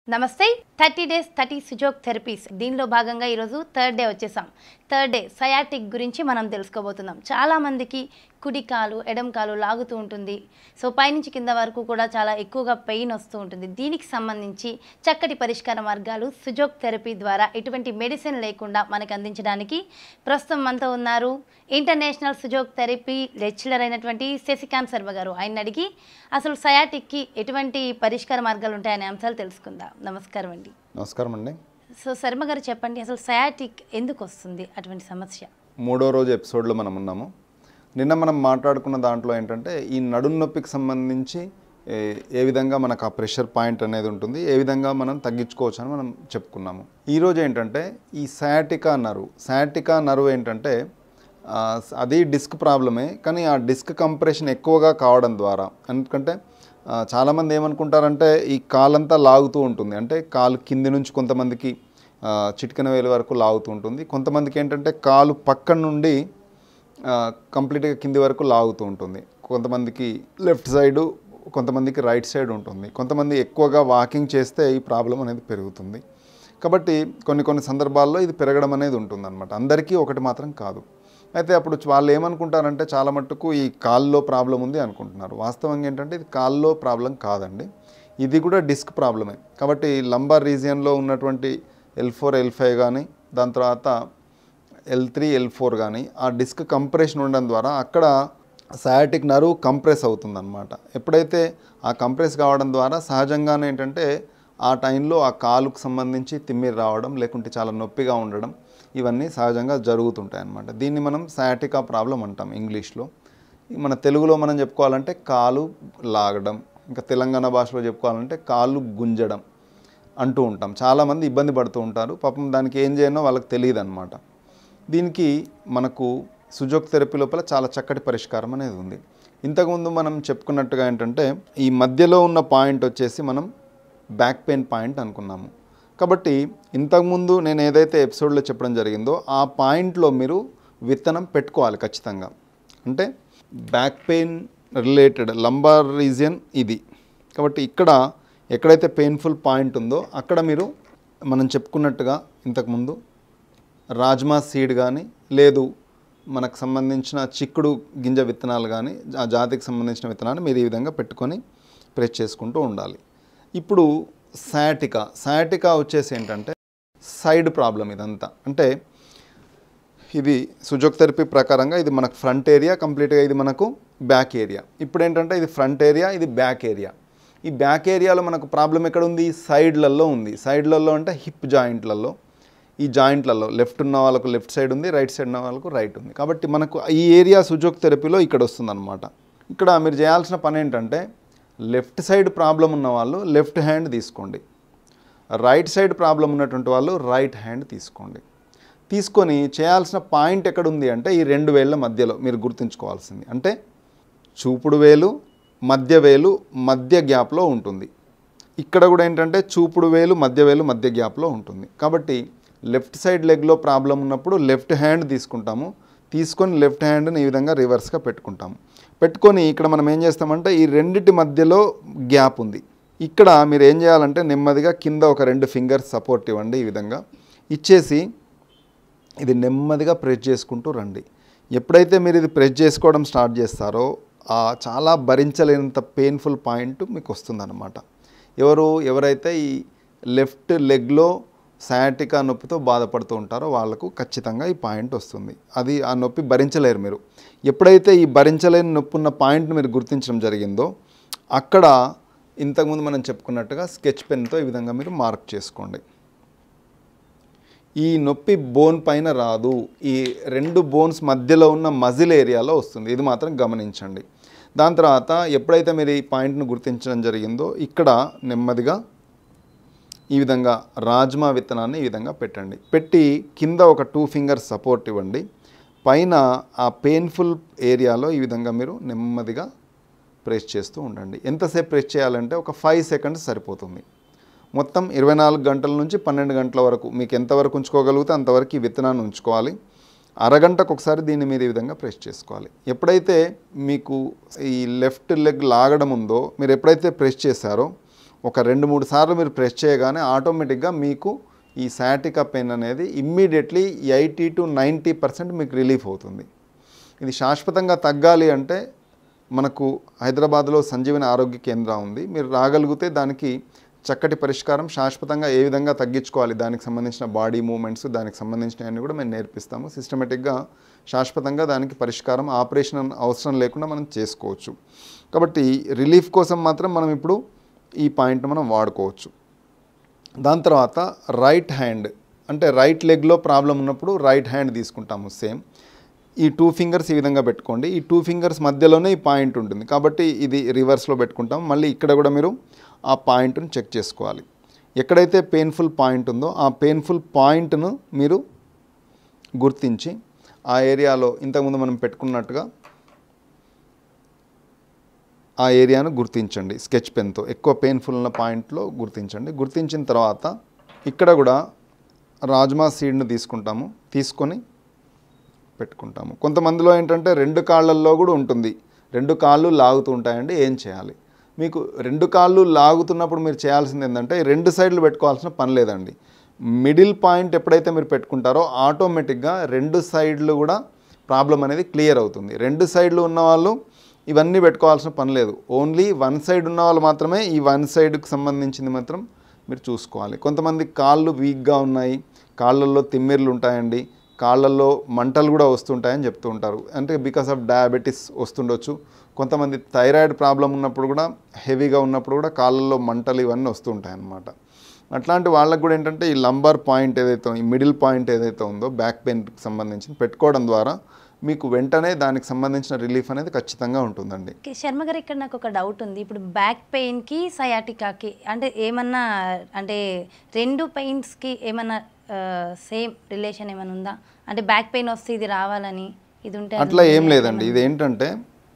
నమస్తే thirty days thirty Sujok therapies దీనిలో భాగంగా ఈరోజు థర్డ్ డే వచ్చేసాం థర్డ్ డే సయాటిక్ గురించి మనం తెలుసుకోబోతున్నాం చాలామందికి కుడి కాలు ఎడం కాలు లాగుతూ ఉంటుంది సో పైనుంచి కింద వరకు కూడా చాలా ఎక్కువగా పెయిన్ వస్తూ ఉంటుంది దీనికి సంబంధించి చక్కటి పరిష్కార మార్గాలు సుజోక్ థెరపీ ద్వారా ఎటువంటి మెడిసిన్ లేకుండా మనకు అందించడానికి ప్రస్తుతం మనతో ఉన్నారు ఇంటర్నేషనల్ సుజోక్ థెరపీ లెక్చరర్ అయినటువంటి శశికాంత్ శర్మ గారు ఆయన అడిగి అసలు సయాటిక్కి ఎటువంటి పరిష్కార మార్గాలు ఉంటాయనే అంశాలు తెలుసుకుందాం నమస్కారం అండి నమస్కారం అండి సో శర్మ గారు చెప్పండి అసలు సయాటిక్ ఎందుకు వస్తుంది అటువంటి సమస్య మూడో రోజు ఎపిసోడ్లో మనం ఉన్నాము నిన్న మనం మాట్లాడుకున్న దాంట్లో ఏంటంటే ఈ నడుం నొప్పికి సంబంధించి ఏ ఏ విధంగా మనకు ఆ ప్రెషర్ పాయింట్ అనేది ఉంటుంది ఏ విధంగా మనం తగ్గించుకోవచ్చు అని మనం చెప్పుకున్నాము ఈరోజు ఏంటంటే ఈ సయాటికా నరువు సయాటికా నరువు ఏంటంటే ఆ, అది డిస్క్ ప్రాబ్లమే కానీ ఆ డిస్క్ కంప్రెషన్ ఎక్కువగా కావడం ద్వారా ఎందుకంటే ఆ, చాలామంది ఏమనుకుంటారంటే ఈ కాలంతా లాగుతూ ఉంటుంది అంటే కాలు కింది నుంచి కొంతమందికి ఆ, చిటికెన వేలు వరకు లాగుతూ ఉంటుంది కొంతమందికి ఏంటంటే కాలు పక్కన నుండి ఆ, కంప్లీట్గా కింది వరకు లాగుతూ ఉంటుంది కొంతమందికి లెఫ్ట్ సైడు కొంతమందికి రైట్ సైడ్ ఉంటుంది కొంతమంది ఎక్కువగా వాకింగ్ చేస్తే ఈ ప్రాబ్లం అనేది పెరుగుతుంది కాబట్టి కొన్ని కొన్ని సందర్భాల్లో ఇది పెరగడం అనేది ఉంటుందన్నమాట అందరికీ ఒకటి మాత్రం కాదు అయితే అప్పుడు వాళ్ళు ఏమనుకుంటారంటే చాలా మట్టుకు ఈ కాల్లో ప్రాబ్లం ఉంది అనుకుంటున్నారు వాస్తవంగా ఏంటంటే ఇది కాల్లో ప్రాబ్లం కాదండి ఇది కూడా డిస్క్ ప్రాబ్లమే కాబట్టి లంబార్ రీజియన్లో ఉన్నటువంటి ఎల్ ఫోర్ ఎల్ ఫైవ్ కానీ దాని తర్వాత ఎల్ త్రీ ఎల్ ఫోర్ కానీ ఆ డిస్క్ కంప్రెషన్ ఉండడం ద్వారా అక్కడ సయాటిక్ నరువు కంప్రెస్ అవుతుందన్నమాట ఎప్పుడైతే ఆ కంప్రెస్ కావడం ద్వారా సహజంగానే ఏంటంటే ఆ టైంలో ఆ కాలుకు సంబంధించి తిమ్మిరి రావడం లేకుంటే చాలా నొప్పిగా ఉండడం ఇవన్నీ సహజంగా జరుగుతుంటాయి అన్నమాట దీన్ని మనం సయాటికా ప్రాబ్లం అంటాం ఇంగ్లీష్లో మన తెలుగులో మనం చెప్పుకోవాలంటే కాలు లాగడం ఇంకా తెలంగాణ భాషలో చెప్పుకోవాలంటే కాలు గుంజడం అంటూ ఉంటాం చాలామంది ఇబ్బంది పడుతూ ఉంటారు పాపం దానికి ఏం చేయనో వాళ్ళకి తెలియదు అనమాట దీనికి మనకు సుజోక్ థెరపీ లోపల చాలా చక్కటి పరిష్కారం అనేది ఉంది ఇంతకుముందు మనం చెప్పుకున్నట్టుగా ఏంటంటే ఈ మధ్యలో ఉన్న పాయింట్ వచ్చేసి మనం బ్యాక్ పెయిన్ పాయింట్ అనుకున్నాము కాబట్టి ఇంతకుముందు నేను ఏదైతే ఎపిసోడ్లో చెప్పడం జరిగిందో ఆ పాయింట్లో మీరు విత్తనం పెట్టుకోవాలి ఖచ్చితంగా అంటే back pain related lumbar region ఇది కాబట్టి ఇక్కడ ఎక్కడైతే పెయిన్ఫుల్ పాయింట్ ఉందో అక్కడ మీరు మనం చెప్పుకున్నట్టుగా ఇంతకుముందు రాజ్మా సీడ్ కానీ లేదు మనకు సంబంధించిన చిక్కుడు గింజ విత్తనాలు కానీ ఆ జాతికి సంబంధించిన విత్తనాలు మీరు ఈ విధంగా పెట్టుకొని ప్రెస్ చేసుకుంటూ ఉండాలి ఇప్పుడు సయాటికా సయాటికా వచ్చేసి ఏంటంటే సైడ్ ప్రాబ్లం ఇదంతా అంటే ఇది సుజోక్ థెరపీ ప్రకారంగా ఇది మనకు ఫ్రంట్ ఏరియా కంప్లీట్గా ఇది మనకు బ్యాక్ ఏరియా ఇప్పుడు ఏంటంటే ఇది ఫ్రంట్ ఏరియా ఇది బ్యాక్ ఏరియా ఈ బ్యాక్ ఏరియాలో మనకు ప్రాబ్లం ఎక్కడ ఉంది సైడ్లలో ఉంది సైడ్లలో అంటే హిప్ జాయింట్లలో ఈ జాయింట్లలో లెఫ్ట్ ఉన్న వాళ్ళకు లెఫ్ట్ సైడ్ ఉంది రైట్ సైడ్ ఉన్న వాళ్ళకు రైట్ ఉంది కాబట్టి మనకు ఈ ఏరియా సుజోక్ థెరపీలో ఇక్కడ వస్తుందన్నమాట ఇక్కడ మీరు చేయాల్సిన పని ఏంటంటే లెఫ్ట్ సైడ్ ప్రాబ్లం ఉన్న వాళ్ళు లెఫ్ట్ హ్యాండ్ తీసుకోండి రైట్ సైడ్ ప్రాబ్లం ఉన్నటువంటి వాళ్ళు రైట్ హ్యాండ్ తీసుకోండి తీసుకొని చేయాల్సిన పాయింట్ ఎక్కడ ఉంది అంటే ఈ రెండు వేళ్ళ మధ్యలో మీరు గుర్తుంచుకోవాల్సింది అంటే చూపుడు వేలు మధ్య వేలు మధ్య గ్యాప్లో ఉంటుంది ఇక్కడ కూడా ఏంటంటే చూపుడు వేలు మధ్య వేలు మధ్య గ్యాప్లో ఉంటుంది కాబట్టి లెఫ్ట్ సైడ్ లెగ్లో ప్రాబ్లం ఉన్నప్పుడు లెఫ్ట్ హ్యాండ్ తీసుకుంటాము తీసుకొని లెఫ్ట్ హ్యాండ్ని ఈ విధంగా రివర్స్గా పెట్టుకుంటాము పెట్టుకొని ఇక్కడ మనం ఏం చేస్తామంటే ఈ రెండిటి మధ్యలో గ్యాప్ ఉంది ఇక్కడ మీరు ఏం చేయాలంటే నెమ్మదిగా కింద ఒక రెండు ఫింగర్స్ సపోర్ట్ ఇవ్వండి ఈ విధంగా ఇచ్చేసి ఇది నెమ్మదిగా ప్రెస్ చేసుకుంటూ రండి ఎప్పుడైతే మీరు ఇది ప్రెస్ చేసుకోవడం స్టార్ట్ చేస్తారో ఆ చాలా భరించలేనంత పెయిన్ఫుల్ పాయింట్ మీకు వస్తుందన్నమాట ఎవరు ఎవరైతే ఈ లెఫ్ట్ లెగ్లో సయాటికా నొప్పితో బాధపడుతూ ఉంటారో వాళ్ళకు ఖచ్చితంగా ఈ పాయింట్ వస్తుంది అది ఆ నొప్పి భరించలేరు మీరు ఎప్పుడైతే ఈ భరించలేని నొప్పి ఉన్న పాయింట్ని మీరు గుర్తించడం జరిగిందో అక్కడ ఇంతకుముందు మనం చెప్పుకున్నట్టుగా స్కెచ్ పెన్తో ఈ విధంగా మీరు మార్క్ చేసుకోండి ఈ నొప్పి బోన్ పైన రాదు ఈ రెండు బోన్స్ మధ్యలో ఉన్న మజిల్ ఏరియాలో వస్తుంది ఇది మాత్రం గమనించండి దాని తర్వాత ఎప్పుడైతే మీరు ఈ పాయింట్ను గుర్తించడం జరిగిందో ఇక్కడ నెమ్మదిగా ఈ విధంగా రాజ్మా విత్తనాన్ని ఈ విధంగా పెట్టండి పెట్టి కింద ఒక టూ ఫింగర్స్ సపోర్ట్ ఇవ్వండి పైన ఆ పెయిన్ఫుల్ ఏరియాలో ఈ విధంగా మీరు నెమ్మదిగా ప్రెస్ చేస్తూ ఉండండి ఎంతసేపు ప్రెస్ చేయాలంటే ఒక ఫైవ్ సెకండ్స్ సరిపోతుంది మొత్తం ఇరవై నాలుగు గంటల నుంచి పన్నెండు గంటల వరకు మీకు ఎంతవరకు ఉంచుకోగలిగితే అంతవరకు ఈ విత్తనాన్ని ఉంచుకోవాలి అరగంటకు ఒకసారి దీన్ని మీరు ఈ విధంగా ప్రెస్ చేసుకోవాలి ఎప్పుడైతే మీకు ఈ లెఫ్ట్ లెగ్ లాగడం ఉందో మీరు ఎప్పుడైతే ప్రెస్ చేశారో ఒక రెండు మూడు సార్లు మీరు ప్రెస్ చేయగానే ఆటోమేటిక్గా మీకు ఈ సయాటికా పెయిన్ అనేది immediately eighty to ninety percent మీకు రిలీఫ్ అవుతుంది ఇది శాశ్వతంగా తగ్గాలి అంటే మనకు హైదరాబాద్లో సంజీవని ఆరోగ్య కేంద్రం ఉంది మీరు రాగలిగితే దానికి చక్కటి పరిష్కారం శాశ్వతంగా ఏ విధంగా తగ్గించుకోవాలి దానికి సంబంధించిన బాడీ మూమెంట్స్ దానికి సంబంధించినవన్నీ కూడా మేము నేర్పిస్తాము సిస్టమేటిక్గా శాశ్వతంగా దానికి పరిష్కారం ఆపరేషన్ అన్న అవసరం లేకుండా మనం చేసుకోవచ్చు కాబట్టి రిలీఫ్ కోసం మాత్రం మనం ఇప్పుడు ఈ పాయింట్ మనం వాడుకోవచ్చు దాని తర్వాత రైట్ హ్యాండ్ అంటే రైట్ లెగ్లో ప్రాబ్లం ఉన్నప్పుడు రైట్ హ్యాండ్ తీసుకుంటాము సేమ్ ఈ టూ ఫింగర్స్ ఈ విధంగా పెట్టుకోండి ఈ టూ ఫింగర్స్ మధ్యలోనే ఈ పాయింట్ ఉంటుంది కాబట్టి ఇది రివర్స్లో పెట్టుకుంటాం మళ్ళీ ఇక్కడ కూడా మీరు ఆ పాయింట్ను చెక్ చేసుకోవాలి ఎక్కడైతే పెయిన్ఫుల్ పాయింట్ ఉందో ఆ పెయిన్ఫుల్ పాయింట్ను మీరు గుర్తించి ఆ ఏరియాలో ఇంతకుముందు మనం పెట్టుకున్నట్టుగా ఆ ఏరియాను గుర్తించండి స్కెచ్ పెన్తో ఎక్కువ పెయిన్ఫుల్ ఉన్న పాయింట్లో గుర్తించండి గుర్తించిన తర్వాత ఇక్కడ కూడా రాజ్మా సీడ్ను తీసుకుంటాము తీసుకొని పెట్టుకుంటాము కొంతమందిలో ఏంటంటే రెండు కాళ్ళల్లో కూడా ఉంటుంది రెండు కాళ్ళు లాగుతూ ఉంటాయండి ఏం చేయాలి మీకు రెండు కాళ్ళు లాగుతున్నప్పుడు మీరు చేయాల్సింది ఏంటంటే ఈ రెండు సైడ్లు పెట్టుకోవాల్సిన పని లేదండి మిడిల్ పాయింట్ ఎప్పుడైతే మీరు పెట్టుకుంటారో ఆటోమేటిక్గా రెండు సైడ్లు కూడా ప్రాబ్లం అనేది క్లియర్ అవుతుంది రెండు సైడ్లు ఉన్న వాళ్ళు ఇవన్నీ పెట్టుకోవాల్సిన పని లేదు ఓన్లీ వన్ సైడ్ ఉన్న వాళ్ళు మాత్రమే ఈ వన్ సైడ్కి సంబంధించింది మాత్రం మీరు చూసుకోవాలి కొంతమంది కాళ్ళు వీక్గా ఉన్నాయి కాళ్ళల్లో తిమ్మిర్లు ఉంటాయండి కాళ్ళల్లో మంటలు కూడా వస్తుంటాయని చెప్తూ ఉంటారు అంటే బికాస్ ఆఫ్ డయాబెటీస్ వస్తుండొచ్చు కొంతమంది థైరాయిడ్ ప్రాబ్లం ఉన్నప్పుడు కూడా హెవీగా ఉన్నప్పుడు కూడా కాళ్ళల్లో మంటలు ఇవన్నీ వస్తూ ఉంటాయి అన్నమాట అట్లాంటి వాళ్ళకు కూడా ఏంటంటే ఈ లంబర్ పాయింట్ ఏదైతే ఈ మిడిల్ పాయింట్ ఏదైతే ఉందో బ్యాక్ పెయిన్కి సంబంధించి పెట్టుకోవడం ద్వారా మీకు వెంటనే దానికి సంబంధించిన రిలీఫ్ అనేది ఖచ్చితంగా ఉంటుందండి ఓకే శర్మ గారు ఇక్కడ నాకు ఒక డౌట్ ఉంది ఇప్పుడు బ్యాక్ పెయిన్కి సయాటికాకి అంటే ఏమన్నా అంటే రెండు పెయిన్స్కి ఏమన్నా సేమ్ రిలేషన్ ఏమైనా ఉందా అంటే బ్యాక్ పెయిన్ వస్తే ఇది రావాలని ఇది ఉంటే అది అట్లా ఏం ఉండాలి లేదండి ఇది ఏంటంటే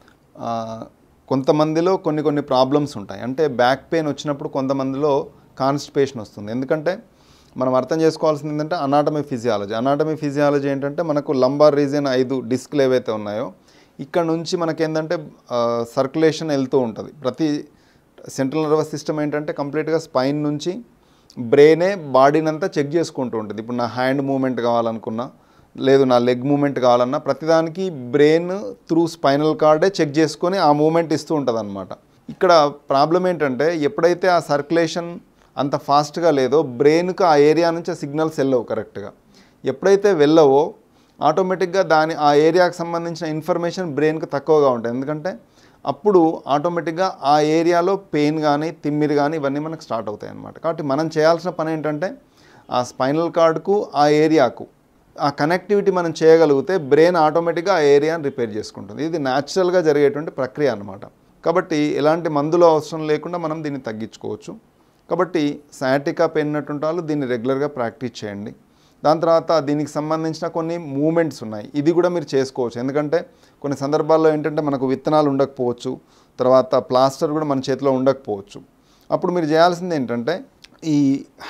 ఆ, కొంతమందిలో కొన్ని కొన్ని ప్రాబ్లమ్స్ ఉంటాయి అంటే బ్యాక్ పెయిన్ వచ్చినప్పుడు కొంతమందిలో కాన్స్టిపేషన్ వస్తుంది ఎందుకంటే మనం అర్థం చేసుకోవాల్సింది ఏంటంటే అనాటమీ ఫిజియాలజీ అనాటమీ ఫిజియాలజీ ఏంటంటే మనకు లంబార్ రీజియన్ ఐదు డిస్క్లు ఏవైతే ఉన్నాయో ఇక్కడ నుంచి మనకేంటంటే సర్క్యులేషన్ వెళ్తూ ఉంటుంది ప్రతి సెంట్రల్ నర్వస్ సిస్టమ్ ఏంటంటే కంప్లీట్గా స్పైన్ నుంచి బ్రెయినే బాడీని అంతా చెక్ చేసుకుంటూ ఉంటుంది ఇప్పుడు నా హ్యాండ్ మూమెంట్ కావాలనుకున్నా లేదు నా లెగ్ మూమెంట్ కావాలన్నా ప్రతిదానికి బ్రెయిన్ త్రూ స్పైనల్ కార్డే చెక్ చేసుకొని ఆ మూమెంట్ ఇస్తూ ఉంటుంది అనమాట ఇక్కడ ప్రాబ్లం ఏంటంటే ఎప్పుడైతే ఆ సర్క్యులేషన్ అంత ఫాస్ట్గా లేదో బ్రెయిన్కి ఆ ఏరియా నుంచి ఆ సిగ్నల్స్ వెళ్ళవు కరెక్ట్గా ఎప్పుడైతే వెళ్ళవో ఆటోమేటిక్గా దాని ఆ ఏరియాకి సంబంధించిన ఇన్ఫర్మేషన్ బ్రెయిన్కి తక్కువగా ఉంటుంది ఎందుకంటే అప్పుడు ఆటోమేటిక్గా ఆ ఏరియాలో పెయిన్ కానీ తిమ్మిరి కానీ ఇవన్నీ మనకు స్టార్ట్ అవుతాయి అన్నమాట కాబట్టి మనం చేయాల్సిన పని ఏంటంటే ఆ స్పైనల్ కార్డ్కు ఆ ఏరియాకు ఆ కనెక్టివిటీ మనం చేయగలిగితే బ్రెయిన్ ఆటోమేటిక్గా ఆ ఏరియాని రిపేర్ చేసుకుంటుంది ఇది న్యాచురల్గా జరిగేటువంటి ప్రక్రియ అన్నమాట కాబట్టి ఎలాంటి మందులు అవసరం లేకుండా మనం దీన్ని తగ్గించుకోవచ్చు కాబట్టి సయాటికా పెయిన్ ఉన్నటువంటి వాళ్ళు దీన్ని రెగ్యులర్గా ప్రాక్టీస్ చేయండి దాని తర్వాత దీనికి సంబంధించిన కొన్ని మూమెంట్స్ ఉన్నాయి ఇది కూడా మీరు చేసుకోవచ్చు ఎందుకంటే కొన్ని సందర్భాల్లో ఏంటంటే మనకు విత్తనాలు ఉండకపోవచ్చు తర్వాత ప్లాస్టర్ కూడా మన చేతిలో ఉండకపోవచ్చు అప్పుడు మీరు చేయాల్సింది ఏంటంటే ఈ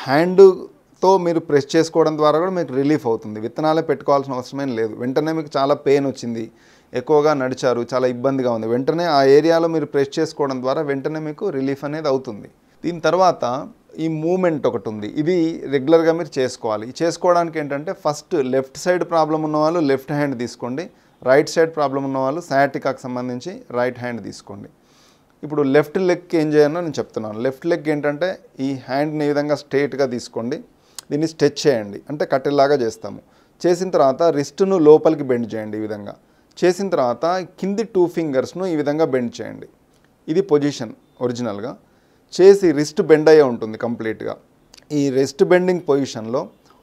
హ్యాండ్తో మీరు ప్రెస్ చేసుకోవడం ద్వారా కూడా మీకు రిలీఫ్ అవుతుంది విత్తనాలే పెట్టుకోవాల్సిన అవసరమేం లేదు వెంటనే మీకు చాలా పెయిన్ వచ్చింది ఎక్కువగా నడిచారు చాలా ఇబ్బందిగా ఉంది వెంటనే ఆ ఏరియాలో మీరు ప్రెస్ చేసుకోవడం ద్వారా వెంటనే మీకు రిలీఫ్ అనేది అవుతుంది దీని తర్వాత ఈ మూమెంట్ ఒకటి ఉంది ఇది రెగ్యులర్గా మీరు చేసుకోవాలి ఈ చేసుకోవడానికి ఏంటంటే ఫస్ట్ లెఫ్ట్ సైడ్ ప్రాబ్లం ఉన్న వాళ్ళు లెఫ్ట్ హ్యాండ్ తీసుకోండి రైట్ సైడ్ ప్రాబ్లం ఉన్న వాళ్ళు సయాటికాకి సంబంధించి రైట్ హ్యాండ్ తీసుకోండి ఇప్పుడు లెఫ్ట్ లెగ్ ఏం చేయాలో నేను చెప్తున్నాను లెఫ్ట్ లెగ్ ఏంటంటే ఈ హ్యాండ్ని ఈ విధంగా స్ట్రైట్గా తీసుకోండి దీన్ని స్ట్రెచ్ చేయండి అంటే కట్టెలాగా చేస్తాము చేసిన తర్వాత రిస్ట్ను లోపలికి బెండ్ చేయండి ఈ విధంగా చేసిన తర్వాత కింది టూ ఫింగర్స్ను ఈ విధంగా బెండ్ చేయండి ఇది పొజిషన్ ఒరిజినల్గా చేసి రిస్ట్ బెండ్ అయ్యే ఉంటుంది కంప్లీట్గా ఈ రెస్ట్ బెండింగ్ పొజిషన్లో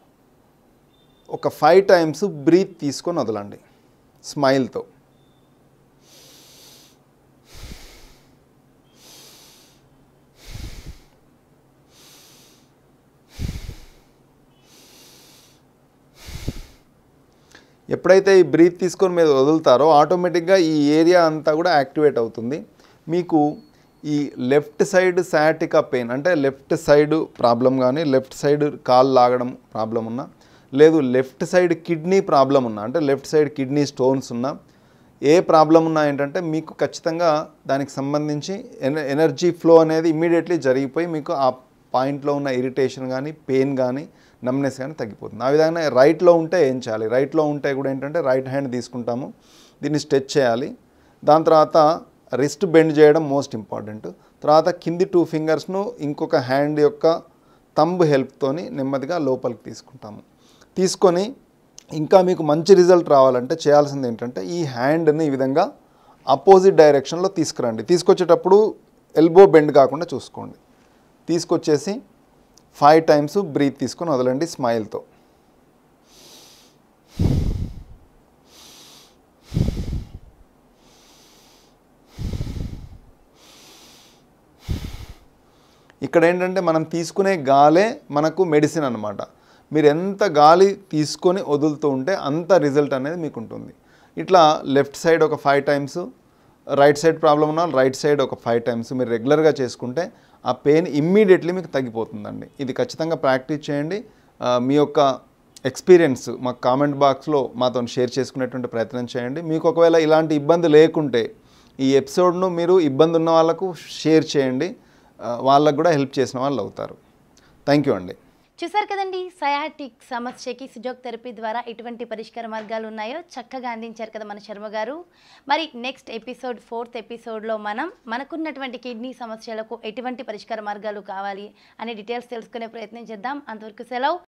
ఒక ఫైవ్ టైమ్స్ బ్రీత్ తీసుకొని వదలండి స్మైల్తో ఎప్పుడైతే ఈ బ్రీత్ తీసుకొని మీద వదులుతారో ఆటోమేటిక్గా ఈ ఏరియా అంతా కూడా యాక్టివేట్ అవుతుంది మీకు ఈ లెఫ్ట్ సైడ్ సయాటికా పెయిన్ అంటే లెఫ్ట్ సైడ్ ప్రాబ్లం కానీ లెఫ్ట్ సైడ్ కాలు లాగడం ప్రాబ్లం ఉన్నా లేదు లెఫ్ట్ సైడ్ కిడ్నీ ప్రాబ్లం ఉన్నా అంటే లెఫ్ట్ సైడ్ కిడ్నీ స్టోన్స్ ఉన్నా ఏ ప్రాబ్లం ఉన్నా ఏంటంటే మీకు ఖచ్చితంగా దానికి సంబంధించి ఎన ఎనర్జీ ఫ్లో అనేది ఇమ్మీడియట్లీ జరిగిపోయి మీకు ఆ పాయింట్లో ఉన్న ఇరిటేషన్ కానీ పెయిన్ కానీ నమ్నెస్ కానీ తగ్గిపోతుంది ఆ విధంగా రైట్లో ఉంటే ఏం చేయాలి రైట్లో ఉంటే కూడా ఏంటంటే రైట్ హ్యాండ్ తీసుకుంటాము దీన్ని స్ట్రెచ్ చేయాలి దాని తర్వాత రిస్ట్ బెండ్ చేయడం మోస్ట్ ఇంపార్టెంట్ తర్వాత కింది టూ ఫింగర్స్ను ఇంకొక హ్యాండ్ యొక్క తంబ్ హెల్ప్తోని నెమ్మదిగా లోపలికి తీసుకుంటాము తీసుకొని ఇంకా మీకు మంచి రిజల్ట్ రావాలంటే చేయాల్సింది ఏంటంటే ఈ హ్యాండ్ని ఈ విధంగా అపోజిట్ డైరెక్షన్లో తీసుకురండి తీసుకొచ్చేటప్పుడు ఎల్బో బెండ్ కాకుండా చూసుకోండి తీసుకొచ్చేసి ఫైవ్ టైమ్స్ బ్రీత్ తీసుకొని వదలండి స్మైల్తో ఇక్కడ ఏంటంటే మనం తీసుకునే గాలే మనకు మెడిసిన్ అనమాట మీరు ఎంత గాలి తీసుకొని వదులుతూ ఉంటే అంత రిజల్ట్ అనేది మీకు ఉంటుంది ఇట్లా లెఫ్ట్ సైడ్ ఒక five times right side problem ఉన్న రైట్ సైడ్ ఒక ఫైవ్ టైమ్స్ మీరు రెగ్యులర్గా చేసుకుంటే ఆ పెయిన్ ఇమ్మీడియట్లీ మీకు తగ్గిపోతుందండి ఇది ఖచ్చితంగా ప్రాక్టీస్ చేయండి ఆ, మీ యొక్క ఎక్స్పీరియన్స్ మా కామెంట్ బాక్స్లో మాతో షేర్ చేసుకునేటువంటి ప్రయత్నం చేయండి మీకు ఒకవేళ ఇలాంటి ఇబ్బంది లేకుంటే ఈ ఎపిసోడ్ను మీరు ఇబ్బంది ఉన్న వాళ్ళకు షేర్ చేయండి ఆ, వాళ్ళకు కూడా హెల్ప్ చేసిన వాళ్ళు అవుతారు థ్యాంక్ యూ అండి చూసారు కదండి సయాటిక్ సమస్యకి సుజోక్ థెరపీ ద్వారా ఎటువంటి పరిష్కార మార్గాలు ఉన్నాయో చక్కగా అందించారు కదా మన శర్మ గారు మరి నెక్స్ట్ ఎపిసోడ్ ఫోర్త్ ఎపిసోడ్లో మనం మనకున్నటువంటి కిడ్నీ సమస్యలకు ఎటువంటి పరిష్కార మార్గాలు కావాలి అనే డీటెయిల్స్ తెలుసుకునే ప్రయత్నం చేద్దాం అంతవరకు సెలవు